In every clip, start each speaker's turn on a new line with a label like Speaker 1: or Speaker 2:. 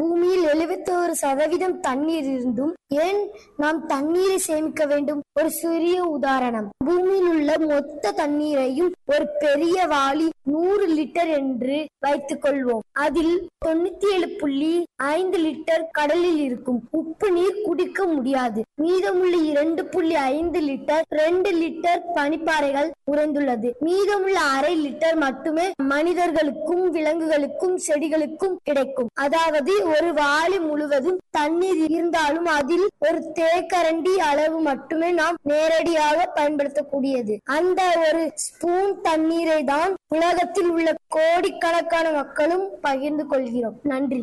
Speaker 1: பூமியில் 71% சதவீதம் தண்ணீர் இருந்தும் ஏன் நாம் தண்ணீரை சேமிக்க வேண்டும் ஒரு சிறிய உதாரணம் பூமியில் உள்ள மொத்த தண்ணீரையும் ஒரு பெரிய வாளி நூறு லிட்டர் என்று வைத்துக் கொள்வோம் அதில் தொண்ணூத்தி ஏழு புள்ளி ஐந்து லிட்டர் கடலில் இருக்கும் உப்பு நீர் குடிக்க முடியாது மீதமுள்ள இரண்டு புள்ளி ஐந்து லிட்டர் ரெண்டு லிட்டர் பனிப்பாறைகள் உறைந்துள்ளது மீதமுள்ள அரை லிட்டர் மட்டுமே மனிதர்களுக்கும் விலங்குகளுக்கும் செடிகளுக்கும் கிடைக்கும் அதாவது ஒரு வாளி முழுவதும் தண்ணீர் இருந்தாலும் அதில் ஒரு தேக்கரண்டி அளவு மட்டுமே நாம் நேரடியாக பயன்படுத்தக்கூடியது அந்த ஒரு ஸ்பூன் தண்ணீரை தான் உலகத்தில் உள்ள கோடிக்கணக்கான மக்களும் பகிர்ந்து கொள்கிறோம் நன்றி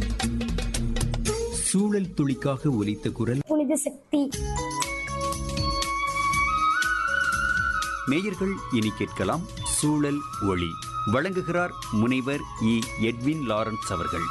Speaker 2: சூழல் துளிக்காக ஒலித்த குரல்
Speaker 1: புனித சக்தி
Speaker 2: நேயர்கள் இனி கேட்கலாம் சூழல் ஒளி வழங்குகிறார் முனைவர் இ எட்வின் லாரன்ஸ் அவர்கள்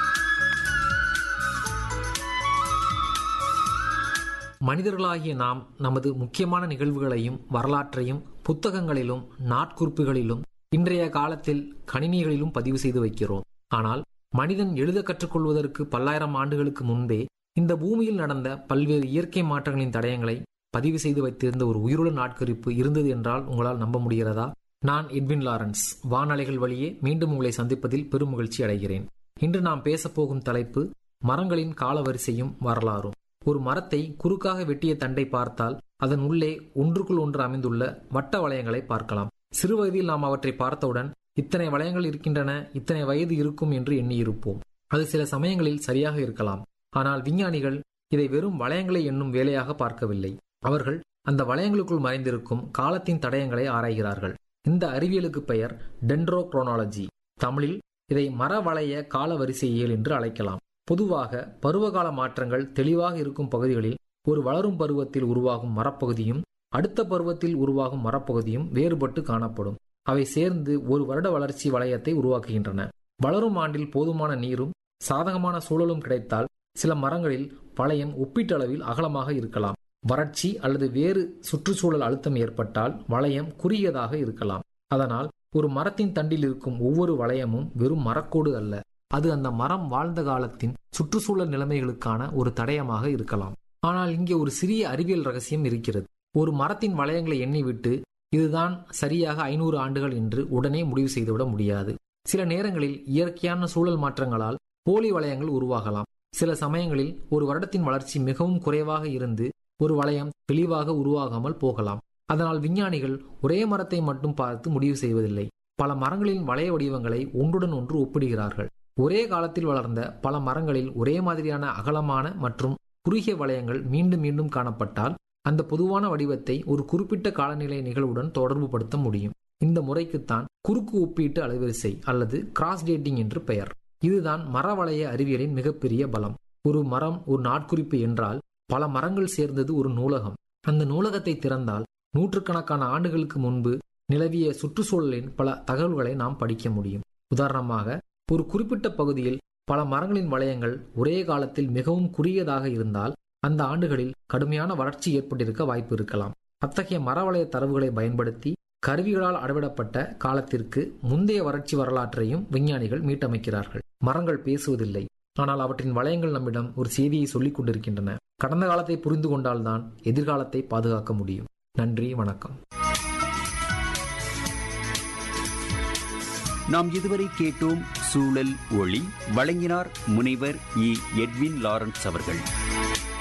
Speaker 3: மனிதர்களாகிய நாம் நமது முக்கியமான நிகழ்வுகளையும் வரலாற்றையும் புத்தகங்களிலும் நாட்குறிப்புகளிலும் இன்றைய காலத்தில் கணினிகளிலும் பதிவு செய்து வைக்கிறோம் ஆனால் மனிதன் எழுத கற்றுக்கொள்வதற்கு பல்லாயிரம் ஆண்டுகளுக்கு முன்பே இந்த பூமியில் நடந்த பல்வேறு இயற்கை மாற்றங்களின் தடயங்களை பதிவு செய்து வைத்திருந்த ஒரு உயிருள்ள நாட்குறிப்பு இருந்தது என்றால் உங்களால் நம்ப முடிகிறதா நான் எட்வின் லாரன்ஸ் வானலைகள் வழியே மீண்டும் உங்களை சந்திப்பதில் பெரும் மகிழ்ச்சி அடைகிறேன் இன்று நாம் பேசப்போகும் தலைப்பு மரங்களின் காலவரிசையும் வரலாறும் ஒரு மரத்தை குறுக்காக வெட்டிய தண்டை பார்த்தால் அதன் உள்ளே ஒன்றுக்குள் ஒன்று அமைந்துள்ள வட்ட வளையங்களை பார்க்கலாம் சிறுவயதில் நாம் அவற்றை பார்த்தவுடன் இத்தனை வளையங்கள் இருக்கின்றன இத்தனை வயது இருக்கும் என்று எண்ணியிருப்போம் அது சில சமயங்களில் சரியாக இருக்கலாம் ஆனால் விஞ்ஞானிகள் இதை வெறும் வளையங்களை எண்ணும் வேலையாக பார்க்கவில்லை அவர்கள் அந்த வளையங்களுக்குள் மறைந்திருக்கும் காலத்தின் தடயங்களை ஆராய்கிறார்கள் இந்த அறிவியலுக்கு பெயர் டென்ட்ரோக்ரோனாலஜி தமிழில் இதை மரவளைய கால வரிசையியல் என்று அழைக்கலாம் பொதுவாக பருவகால மாற்றங்கள் தெளிவாக இருக்கும் பகுதிகளில் ஒரு வளரும் பருவத்தில் உருவாகும் மரப்பகுதியும் அடுத்த பருவத்தில் உருவாகும் மரப்பகுதியும் வேறுபட்டு காணப்படும் அவை சேர்ந்து ஒரு வருட வளர்ச்சி வளையத்தை உருவாக்குகின்றன வளரும் ஆண்டில் போதுமான நீரும் சாதகமான சூழலும் கிடைத்தால் சில மரங்களில் வளையம் ஒப்பீட்டளவில் அகலமாக இருக்கலாம் வறட்சி அல்லது வேறு சுற்றுச்சூழல் அழுத்தம் ஏற்பட்டால் வளையம் குறுகியதாக இருக்கலாம் அதனால் ஒரு மரத்தின் தண்டில் இருக்கும் ஒவ்வொரு வளையமும் வெறும் மரக்கோடு அல்ல அது அந்த மரம் வாழ்ந்த காலத்தின் சுற்றுச்சூழல் நிலைமைகளுக்கான ஒரு தடயமாக இருக்கலாம் ஆனால் இங்கே ஒரு சிறிய அறிவியல் ரகசியம் இருக்கிறது ஒரு மரத்தின் வளையங்களை எண்ணிவிட்டு இதுதான் சரியாக ஐநூறு ஆண்டுகள் என்று உடனே முடிவு செய்துவிட முடியாது சில நேரங்களில் இயற்கையான சூழல் மாற்றங்களால் போலி வளையங்கள் உருவாகலாம் சில சமயங்களில் ஒரு வருடத்தின் வளர்ச்சி மிகவும் குறைவாக இருந்து ஒரு வளையம் தெளிவாக உருவாகாமல் போகலாம் அதனால் விஞ்ஞானிகள் ஒரே மரத்தை மட்டும் பார்த்து முடிவு செய்வதில்லை பல மரங்களின் வளைய வடிவங்களை ஒன்றுடன் ஒன்று ஒப்பிடுகிறார்கள் ஒரே காலத்தில் வளர்ந்த பல மரங்களில் ஒரே மாதிரியான அகலமான மற்றும் குறுகிய வளையங்கள் மீண்டும் மீண்டும் காணப்பட்டால் அந்த பொதுவான வடிவத்தை ஒரு குறிப்பிட்ட காலநிலை நிகழ்வுடன் தொடர்புபடுத்த முடியும் இந்த முறைக்குத்தான் குறுக்கு ஒப்பீட்டு அலைவரிசை அல்லது கிராஸ் டேட்டிங் என்று பெயர் இதுதான் மரவளைய அறிவியலின் மிகப்பெரிய பலம் ஒரு மரம் ஒரு நாட்குறிப்பு என்றால் பல மரங்கள் சேர்ந்தது ஒரு நூலகம் அந்த நூலகத்தை திறந்தால் நூற்றுக்கணக்கான ஆண்டுகளுக்கு முன்பு நிலவிய சுற்றுச்சூழலின் பல தகவல்களை நாம் படிக்க முடியும் உதாரணமாக ஒரு குறிப்பிட்ட பகுதியில் பல மரங்களின் வளையங்கள் ஒரே காலத்தில் மிகவும் குறுகியதாக இருந்தால் அந்த ஆண்டுகளில் கடுமையான வறட்சி ஏற்பட்டிருக்க வாய்ப்பு இருக்கலாம் அத்தகைய மரவளைய தரவுகளை பயன்படுத்தி கருவிகளால் அளவிடப்பட்ட காலத்திற்கு முந்தைய வறட்சி வரலாற்றையும் விஞ்ஞானிகள் மீட்டமைக்கிறார்கள் மரங்கள் பேசுவதில்லை ஆனால் அவற்றின் வளையங்கள் நம்மிடம் ஒரு செய்தியை சொல்லிக் கொண்டிருக்கின்றன கடந்த காலத்தை புரிந்து கொண்டால்தான் எதிர்காலத்தை பாதுகாக்க முடியும் நன்றி வணக்கம்
Speaker 2: நாம் இதுவரை கேட்டோம் சூழல் ஒளி வழங்கினார் முனைவர் இ எட்வின் லாரன்ஸ் அவர்கள்